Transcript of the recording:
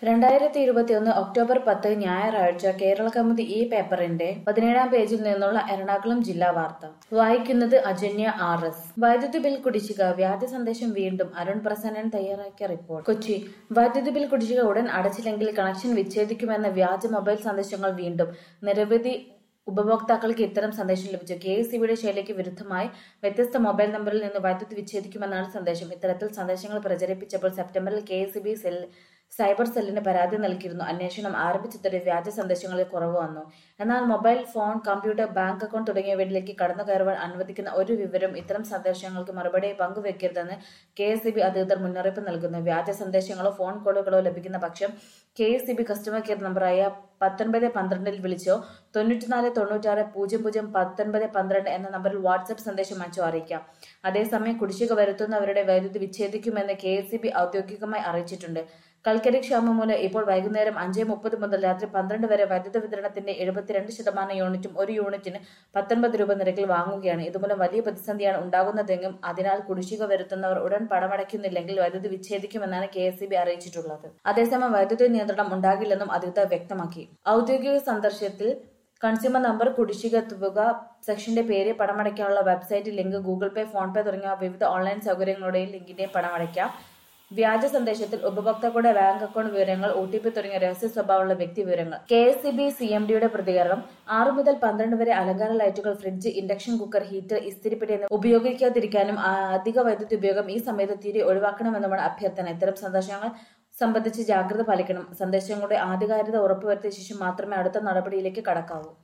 രണ്ടായിരത്തി ഇരുപത്തിയൊന്ന് ഒക്ടോബർ പത്ത് ഞായറാഴ്ച കേരള കൗമുദി ഈ പേപ്പറിന്റെ പതിനേഴാം പേജിൽ നിന്നുള്ള എറണാകുളം ജില്ലാ വാർത്ത വായിക്കുന്നത് അജന്യ ആർ എസ് വൈദ്യുതി ബിൽ കുടിശ്ശിക വ്യാജ സന്ദേശം വീണ്ടും അരുൺ പ്രസന്നൻ തയ്യാറാക്കിയ റിപ്പോർട്ട് കൊച്ചി വൈദ്യുതി ബിൽ കുടിശ്ശിക ഉടൻ അടച്ചില്ലെങ്കിൽ കണക്ഷൻ വിച്ഛേദിക്കുമെന്ന വ്യാജ മൊബൈൽ സന്ദേശങ്ങൾ വീണ്ടും നിരവധി ഉപഭോക്താക്കൾക്ക് ഇത്തരം സന്ദേശം ലഭിച്ചു കെ എസ് സിബിയുടെ ശൈലിക്ക് വിരുദ്ധമായി വ്യത്യസ്ത മൊബൈൽ നമ്പറിൽ നിന്ന് വൈദ്യുതി വിച്ഛേദിക്കുമെന്നാണ് സന്ദേശം ഇത്തരത്തിൽ സന്ദേശങ്ങൾ പ്രചരിപ്പിച്ചപ്പോൾ സെപ്റ്റംബറിൽ K S B cell cyber സെല്ലിന് പരാതി നൽകിയിരുന്നു അന്വേഷണം ആരംഭിച്ചതോടെ വ്യാജ സന്ദേശങ്ങളിൽ കുറവ് വന്നു എന്നാൽ mobile phone computer bank account തുടങ്ങിയവയിലേക്ക് കടന്നു കയറുവാൻ അനുവദിക്കുന്ന ഒരു വിവരം ഇത്തരം സന്ദേശങ്ങൾക്ക് മറുപടിയായി പങ്കുവെക്കരുതെന്ന് കെ എസ് സി ബി അധികൃതർ മുന്നറിയിപ്പ് നൽകുന്നു വ്യാജ സന്ദേശങ്ങളോ ഫോൺ കോളുകളോ ലഭിക്കുന്ന പക്ഷം K S C B customer care നമ്പറായ പത്തൊൻപത് പന്ത്രണ്ടിൽ വിളിച്ചോ തൊണ്ണൂറ്റിനാല് തൊണ്ണൂറ്റാറ് പൂജ്യം പൂജ്യം പത്തൊൻപത് പന്ത്രണ്ട് എന്ന നമ്പറിൽ വാട്സ്ആപ്പ് സന്ദേശം അയച്ചോ അറിയിക്കാം അതേസമയം കുടിശ്ശിക വരുത്തുന്നവരുടെ വൈദ്യുതി വിച്ഛേദിക്കുമെന്ന് കെ എസ് സി ബി ഔദ്യോഗികമായി അറിയിച്ചിട്ടുണ്ട് കൽക്കരി ക്ഷാമം മൂലം ഇപ്പോൾ വൈകുന്നേരം അഞ്ച് മുപ്പത് മുതൽ രാത്രി പന്ത്രണ്ട് വരെ വൈദ്യുത വിതരണത്തിന്റെ എഴുപത്തിരണ്ട് ശതമാനം യൂണിറ്റും ഒരു യൂണിറ്റിന് പത്തൊൻപത് രൂപ നിരക്കിൽ വാങ്ങുകയാണ് ഇതുമൂലം വലിയ പ്രതിസന്ധിയാണ് ഉണ്ടാകുന്നതെങ്കിലും അതിനാൽ കുടിശ്ശിക വരുത്തുന്നവർ ഉടൻ പണമടയ്ക്കുന്നില്ലെങ്കിൽ വൈദ്യുതി വിച്ഛേദിക്കുമെന്നാണ് കെ എസ് അറിയിച്ചിട്ടുള്ളത് അതേസമയം വൈദ്യുതി നിയന്ത്രണം ഉണ്ടാകില്ലെന്നും അധികൃതർ വ്യക്തമാക്കി ഔദ്യോഗിക സന്ദർശനത്തിൽ കൺസ്യൂമർ നമ്പർ കുടിശ്ശിക തുക സെക്ഷന്റെ പേര് പണമടയ്ക്കാനുള്ള website link Google Pay PhonePe തുടങ്ങിയ വിവിധ ഓൺലൈൻ സൗകര്യങ്ങളുടെയും ലിങ്കിന്റെയും പണമടയ്ക്കാം വ്യാജ സന്ദേശത്തിൽ ഉപഭോക്താക്കളുടെ ബാങ്ക് അക്കൗണ്ട് വിവരങ്ങൾ ഒ ടി പി തുടങ്ങിയ രഹസ്യ സ്വഭാവമുള്ള വ്യക്തി വിവരങ്ങൾ K S C B C M ഡിയുടെ പ്രതികരണം ആറ് മുതൽ പന്ത്രണ്ട് വരെ അലങ്കാര ലൈറ്റുകൾ ഫ്രിഡ്ജ് ഇൻഡക്ഷൻ കുക്കർ ഹീറ്റർ ഇസ്തിരിപ്പെട്ടി എന്നിവ ഉപയോഗിക്കാതിരിക്കാനും ആ, അധിക വൈദ്യുതി ഉപയോഗം ഈ സമയത്ത് തീരെ ഒഴിവാക്കണമെന്നുമാണ് അഭ്യർത്ഥന ഇത്തരം സന്ദേശങ്ങൾ സംബന്ധിച്ച് ജാഗ്രത പാലിക്കണം സന്ദേശങ്ങളുടെ ആധികാരികത ഉറപ്പുവരുത്തിയ ശേഷം മാത്രമേ അടുത്ത നടപടിയിലേക്ക് കടക്കാവൂ